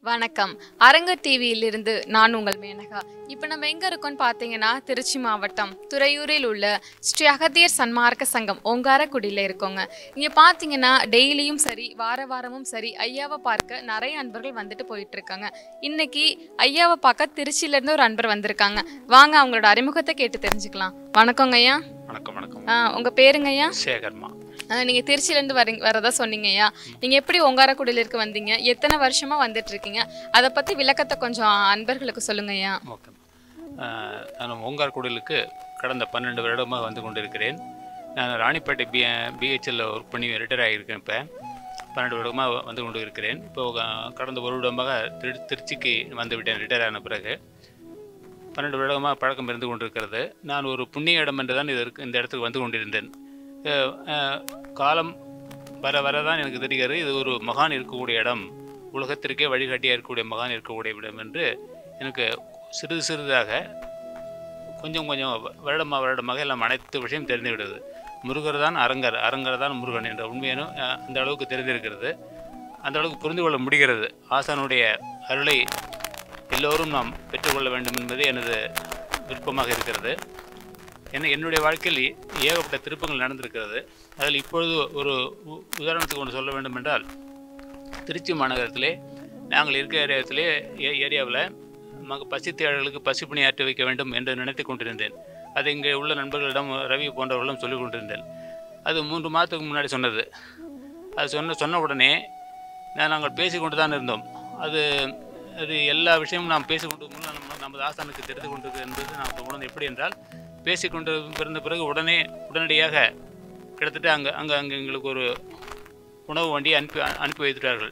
வணக்கம் அரங்க டிவியிலிருந்து நான் உங்கள் மேனகா இப்போ நம்ம எங்கே இருக்கோம்னு பார்த்தீங்கன்னா திருச்சி மாவட்டம் துறையூரில் உள்ள ஸ்ரீ அகத்தியர் சன்மார்க்க சங்கம் ஓங்காரக்குடியில் இருக்கோங்க இங்கே பார்த்தீங்கன்னா டெய்லியும் சரி வார வாரமும் சரி ஐயாவை பார்க்க நிறைய அன்பர்கள் வந்துட்டு போயிட்டு இருக்காங்க இன்னைக்கு ஐயாவை பார்க்க திருச்சியிலேருந்து ஒரு அன்பர் வந்திருக்காங்க வாங்க அவங்களோட அறிமுகத்தை கேட்டு தெரிஞ்சுக்கலாம் வணக்கங்க ஐயா வணக்கம் வணக்கம் ஆ, உங்க பேருங்க ஐயா சேகர்மா ஆ, நீங்க திருச்சியிலேருந்து வரீங்க வரதா சொன்னீங்கய்யா நீங்க எப்படி ஒங்காரக்குடியிலிருக்கு வந்தீங்க எத்தனை வருஷமா வந்துட்டு இருக்கீங்க அதை பத்தி விளக்கத்தை கொஞ்சம் அன்பர்களுக்கு சொல்லுங்கய்யா ஓகே நான் ஓங்கார்குடிலுக்கு கடந்த பன்னெண்டு வருடமாக வந்து கொண்டிருக்கிறேன் நான் ராணிப்பேட்டை பி பிஹெச்எல்ல ஒர்க் பண்ணி ரிட்டையர் ஆகியிருக்கேன் இப்போ பன்னெண்டு வருடமாக வந்து கொண்டு இருக்கிறேன் இப்போ அஹ், கடந்த ஒரு வருடமாக திரு திருச்சிக்கு வந்து விட்டேன் ரிட்டையர் ஆன பிறகு பன்னெண்டு வருடமாக பழக்கம் இருந்து கொண்டிருக்கிறது நான் ஒரு புண்ணிய இடம் என்று தான் இதற்கு இந்த இடத்துக்கு வந்து கொண்டிருந்தேன் அஹ், அஹ், காலம் வர வர தான் எனக்கு தெரிகிறது இது ஒரு மகான் இருக்கக்கூடிய இடம் உலகத்திற்கே வழிகாட்டியாக இருக்கக்கூடிய மகான் இருக்கக்கூடிய இடம் என்று எனக்கு சிறிது சிறிதாக கொஞ்சம் கொஞ்சம் வ- வருடமாக வருடமாக எல்லாம் அனைத்து விஷயம் தெரிந்து விடுது முருகர் தான் அரங்கர் அரங்கர் தான் முருகன் என்ற உண்மையினும் அஹ், அந்த அளவுக்கு தெரிந்திருக்கிறது அந்த அளவுக்கு புரிந்து கொள்ள முடிகிறது ஆசானுடைய அருளை எல்லோரும் நாம் பெற்றுக்கொள்ள வேண்டும் என்பது எனது விருப்பமாக இருக்கிறது என்ன என்னுடைய வாழ்க்கையில் ஏகப்பட்ட திருப்பங்கள் நடந்திருக்கிறது அதில் இப்பொழுது ஒரு உ- உதாரணத்துக்கு ஒன்று சொல்ல வேண்டும் என்றால் திருச்சி மாநகரத்திலே நாங்கள் இருக்கிற ஏரியாத்திலே ஏ ஏரியாவில் மக பசித்தேழர்களுக்கு பசி பணியாற்றி வைக்க வேண்டும் என்று நினைத்து கொண்டிருந்தேன் அது இங்கே உள்ள நண்பர்களிடம் ரவி போன்றவர்களிடம் சொல்லிக் கொண்டிருந்தேன் அது மூன்று மாதத்துக்கு முன்னாடி சொன்னது அது சொன்ன சொன்ன உடனே நான் நாங்கள் பேசிக்கொண்டு தான் இருந்தோம் அது அது எல்லா விஷயமும் நாம் பேசிக்கொண்டு முன்ன நம்ம நமது ஆசானுக்கு தெரிந்து கொண்டிருக்கு என்பது நாம் உணர்ந்து எப்படி என்றால் பேசிக்கொண்டு பிறந்த பிறகு உடனே உடனடியாக கிட்டத்தட்ட அங்கே அங்கே அங்கே எங்களுக்கு ஒரு உணவு வண்டியை அனுப்பி அனுப்பி வைத்துட்டார்கள்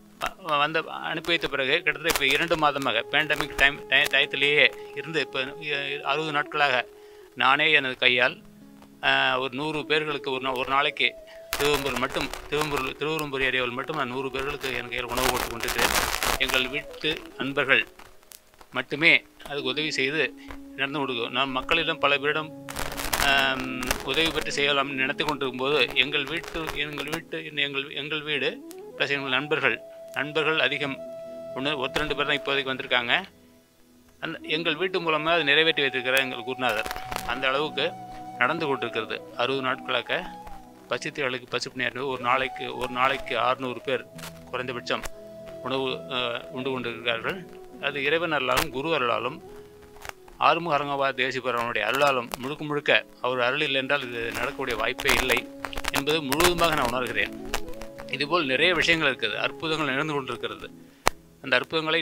வ- வந்த அனுப்பி வைத்த பிறகு கிட்டத்தட்ட இப்போ இரண்டு மாதமாக பேண்டமிக் டைம் டய டயத்திலேயே இருந்து இப்போ அறுபது நாட்களாக நானே எனது கையால் ஆஹ், ஒரு நூறு பேர்களுக்கு ஒரு நா- ஒரு நாளைக்கு திருவம்பூர் மட்டும் திருவம்பூர் திருவம்பூர் ஏரியாவில் மட்டும் நான் நூறு பேர்களுக்கு எனக்கு கையில் உணவு போட்டு கொண்டிருக்கிறேன் எங்கள் வீட்டு நண்பர்கள் மட்டுமே அதுக்கு உதவி செய்து நடந்து கொடுக்கும் நான் மக்களிடம் பல பேரிடம் ஆம், உதவி பெற்று செய்யலாம்னு நினைத்து கொண்டிருக்கும்போது எங்கள் வீட்டு எங்கள் வீட்டு எங்கள் எங்கள் வீடு ப்ளஸ் எங்கள் நண்பர்கள் நண்பர்கள் அதிகம் ஒன்று ஒருத்தர் ரெண்டு பேர் தான் இப்போதைக்கு வந்திருக்காங்க அந்த எங்கள் வீட்டு மூலமாக அது நிறைவேற்றி வைத்திருக்கிறார் எங்கள் குருநாதர் அந்த அளவுக்கு நடந்து கொண்டிருக்கிறது அறுபது நாட்களாக பசித்தேளுக்கு பசிப்பிணியாற்று ஒரு நாளைக்கு ஒரு நாளைக்கு ஆறுநூறு பேர் குறைந்தபட்சம் உணவு அஹ், உண்டு கொண்டிருக்கிறார்கள் அது இறைவன் அருளாலும் குரு அருளாலும் ஆறுமுக அரங்கபாத தேசிபரவனுடைய அருளாலும் முழுக்க முழுக்க அவர் அருள் இல்லை என்றால் இது நடக்கக்கூடிய வாய்ப்பே இல்லை என்பது முழுவதுமாக நான் உணர்கிறேன் இதுபோல் நிறைய விஷயங்கள் இருக்குது அற்புதங்கள் நிகழ்ந்து கொண்டிருக்கிறது அந்த அற்புதங்களை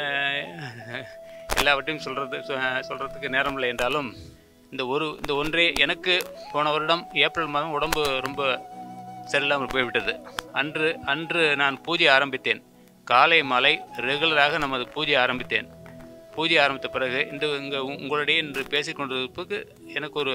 அஹ், எல்லாவற்றையும் சொல்கிறது சொல்கிறதுக்கு நேரம் இல்லை என்றாலும் இந்த ஒரு இந்த ஒன்றே எனக்கு போன வருடம் ஏப்ரல் மாதம் உடம்பு ரொம்ப சரியில்லாமல் போய்விட்டது அன்று அன்று நான் பூஜை ஆரம்பித்தேன் காலை மாலை ரெகுலராக நமது பூஜை ஆரம்பித்தேன் பூஜை ஆரம்பித்த பிறகு இந்த இங்கே உங்களிடையே இன்று பேசிக்கொண்டிருப்பதுக்கு எனக்கு ஒரு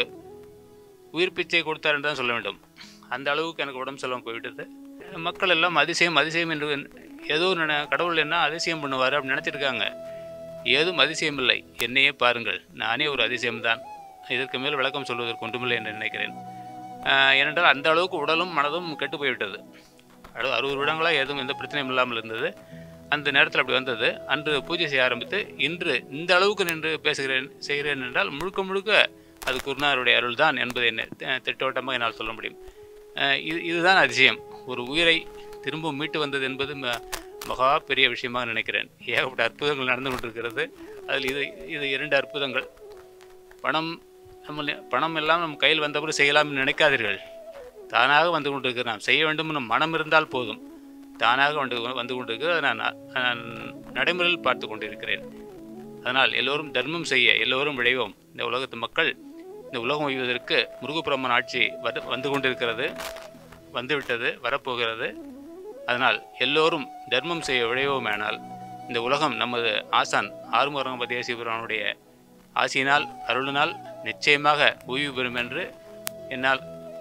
உயிர் பிச்சை கொடுத்தார் என்று தான் சொல்ல வேண்டும் அந்த அளவுக்கு எனக்கு உடம்பு செல்லாமல் போய்விட்டது மக்கள் எல்லாம் அதிசயம் அதிசயம் என்று ஏதோ நினை கடவுள் என்ன அதிசயம் பண்ணுவார் அப்படின்னு நினச்சிருக்காங்க ஏதும் அதிசயம் இல்லை என்னையே பாருங்கள் நானே ஒரு அதிசயம்தான் இதற்கு மேல் விளக்கம் சொல்வதற்கு ஒன்றுமில்லை என்று நினைக்கிறேன் ஆஹ் ஏனென்றால் அந்த அளவுக்கு உடலும் மனதும் கெட்டு போய்விட்டது அறு அறுபது வருடங்களாக எதுவும் எந்த பிரச்சனையும் இல்லாமல் இருந்தது அந்த நேரத்தில் அப்படி வந்தது அன்று பூஜை செய்ய ஆரம்பித்து இன்று இந்த அளவுக்கு நின்று பேசுகிறேன் செய்கிறேன் என்றால் முழுக்க முழுக்க அது குருநாதருடைய அருள் தான் என்பதை என்ன தி- திட்டவட்டமாக என்னால் சொல்ல முடியும் ஆஹ் இது இதுதான் அதிசயம் ஒரு உயிரை திரும்ப மீட்டு வந்தது என்பது ம- மகா பெரிய விஷயமாக நினைக்கிறேன் ஏகப்பட்ட அற்புதங்கள் நடந்து கொண்டிருக்கிறது அதில் இது இது இரண்டு அற்புதங்கள் பணம் நம்ம நி- பணம் எல்லாம் நம்ம கையில் வந்தபோது செய்யலாம்னு நினைக்காதீர்கள் தானாக வந்து கொண்டிருக்கிறது நாம் செய்ய வேண்டும் மனம் இருந்தால் போதும் தானாக வந்து வந்து கொண்டிருக்கிறது அதை நான் நான் நடைமுறையில் பார்த்து கொண்டிருக்கிறேன் அதனால் எல்லோரும் தர்மம் செய்ய எல்லோரும் விளைவோம் இந்த உலகத்து மக்கள் இந்த உலகம் ஒய்வதற்கு முருகப்பிரம்மன் ஆட்சி வந்து வந்து கொண்டிருக்கிறது வந்துவிட்டது வரப்போகிறது அதனால் எல்லோரும் தர்மம் செய்ய விளைவோமேனால் இந்த உலகம் நமது ஆசான் ஆறுமுகரங்க தேசிபுரானுடைய ஆசியினால் அருளினால் நிச்சயமாக ஓய்வு பெறும் என்று என்னால்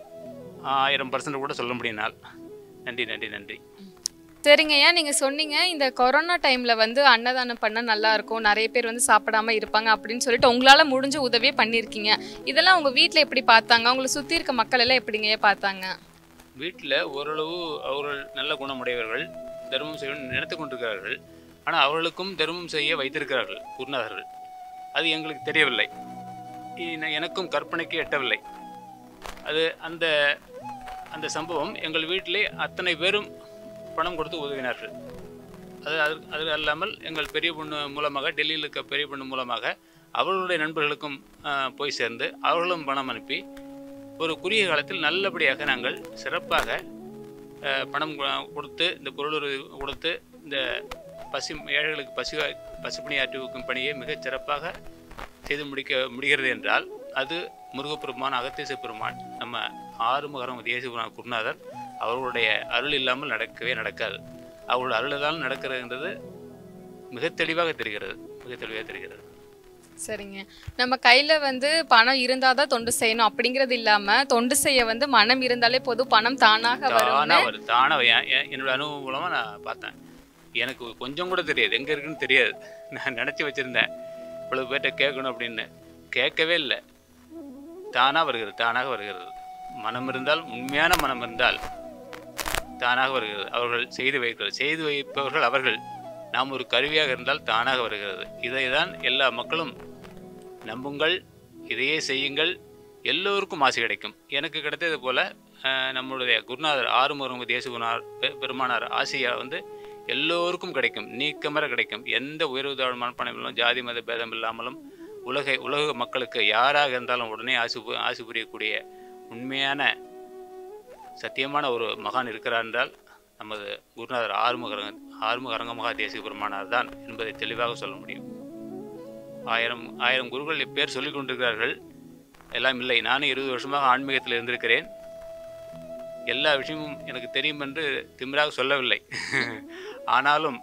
ஆயிரம் பர்சன்ட் கூட சொல்ல முடியினால் நன்றி நன்றி நன்றி சரிங்க ஐயா நீங்க சொன்னீங்க இந்த கொரோனா டைம்ல வந்து அன்னதானம் பண்ணா நல்லா இருக்கும் நிறைய பேர் வந்து சாப்பிடாம இருப்பாங்க அப்படின்னு சொல்லிட்டு உங்களால முடிஞ்ச உதவியே பண்ணியிருக்கீங்க இதெல்லாம் உங்க வீட்ல எப்படி பார்த்தாங்க உங்களை சுத்தி இருக்க மக்கள் எல்லாம் எப்படிங்க ஐயா பார்த்தாங்க வீட்டில் ஓரளவு அவர்கள் நல்ல குணமுடையவர்கள் தர்மம் செய்யணும்னு நினைத்து கொண்டிருக்கிறார்கள் ஆனால் அவர்களுக்கும் தர்மம் செய்ய வைத்திருக்கிறார்கள் குருநாதர்கள் அது எங்களுக்கு தெரியவில்லை இ- எனக்கும் கற்பனைக்கு எட்டவில்லை அது அந்த அந்த சம்பவம் எங்கள் வீட்டிலே அத்தனை பேரும் பணம் கொடுத்து உதவினார்கள் அது அது அது அல்லாமல் எங்கள் பெரிய பொண்ணு மூலமாக டெல்லியில் இருக்க பெரிய பொண்ணு மூலமாக அவர்களுடைய நண்பர்களுக்கும் ஆ, போய் சேர்ந்து அவர்களும் பணம் அனுப்பி ஒரு குறுகிய காலத்தில் நல்லபடியாக நாங்கள் சிறப்பாக ஆ, பணம் கொ- கொடுத்து இந்த பொருளுதவி கொடுத்து இந்த பசி ஏழைகளுக்கு பசி பசுப்பணி ஆற்றுவிக்கும் பணியை மிகச் சிறப்பாக செய்து முடிக்க முடிகிறது என்றால் அது முருகப்பெருமான் அகத்தீச பெருமான் நம்ம ஆறுமுகரம் தேசிபுரான் குருநாதர் அவர்களுடைய அருள் இல்லாமல் நடக்கவே நடக்காது அவருடைய அருளால் நடக்கிறதுன்றது மிக தெளிவாக தெரிகிறது மிக தெளிவாக தெரிகிறது சரிங்க நம்ம கையில வந்து பணம் இருந்தாதான் தொண்டு செய்யணும் அப்படிங்கிறது இல்லாம தொண்டு செய்ய வந்து மனம் இருந்தாலே போதும் பணம் தானாக வரும் தானா வரும் தானா வரும். என்- என்- என்னோட அனுபவம் மூலமா நான் பார்த்தேன் எனக்கு கொஞ்சம் கூட தெரியாது எங்க இருக்குன்னு தெரியாது நான் நினைச்சு வச்சிருந்தேன் இவ்வளவு பேர்ட்ட கேட்கணும் அப்படின்னு கேட்கவே இல்லை தானா வருகிறது தானாக வருகிறது மனம் இருந்தால் உண்மையான மனம் இருந்தால் தானாக வருகிறது அவர்கள் செய்து வைக்கிறது செய்து வைப்பவர்கள் அவர்கள் நாம் ஒரு கருவியாக இருந்தால் தானாக வருகிறது இதை தான் எல்லா மக்களும் நம்புங்கள் இதையே செய்யுங்கள் எல்லோருக்கும் ஆசை கிடைக்கும் எனக்கு கிடைத்தது போல அஹ், நம்மளுடைய குருநாதர் ஆறுமுகம் தேசுகுணார் பெ- பெருமானார் ஆசையா வந்து எல்லோருக்கும் கிடைக்கும் நீக்கமர கிடைக்கும் எந்த உயர்வு தாழ்வு மனப்பான்மையிலும் ஜாதி மத பேதம் இல்லாமலும் உலகை உலக மக்களுக்கு யாராக இருந்தாலும் உடனே ஆசி பு- ஆசி புரியக்கூடிய உண்மையான சத்தியமான ஒரு மகான் இருக்கிறார் என்றால் நமது குருநாதர் ஆறுமுக ஆறுமுக அரங்கமகா தேசிக பெருமானார் தான் என்பதை தெளிவாக சொல்ல முடியும் ஆயிரம் ஆயிரம் குருக்கள் பேர் சொல்லிக் கொண்டிருக்கிறார்கள் எல்லாம் இல்லை நானும் இருபது வருஷமாக ஆன்மீகத்தில் இருந்திருக்கிறேன் எல்லா விஷயமும் எனக்கு தெரியும் என்று திமிராக சொல்லவில்லை ஆனாலும்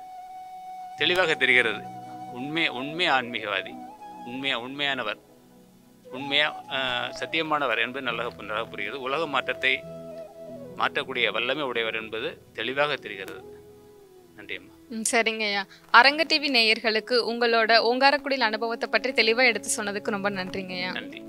தெளிவாக தெரிகிறது உண்மை உண்மை ஆன்மீகவாதி உண்மையா உண்மையானவர் உண்மையா ஆஹ், சத்தியமானவர் என்பது நல்லா நன்றாக புரிகிறது உலக மாற்றத்தை மாற்றக்கூடிய வல்லமை உடையவர் என்பது தெளிவாக தெரிகிறது நன்றி அம்மா ம், சரிங்க ஐயா அரங்க டிவி நேயர்களுக்கு உங்களோட ஓங்காரக்குடியில் அனுபவத்தை பற்றி தெளிவா எடுத்து சொன்னதுக்கு ரொம்ப நன்றிங்க ஐயா நன்றி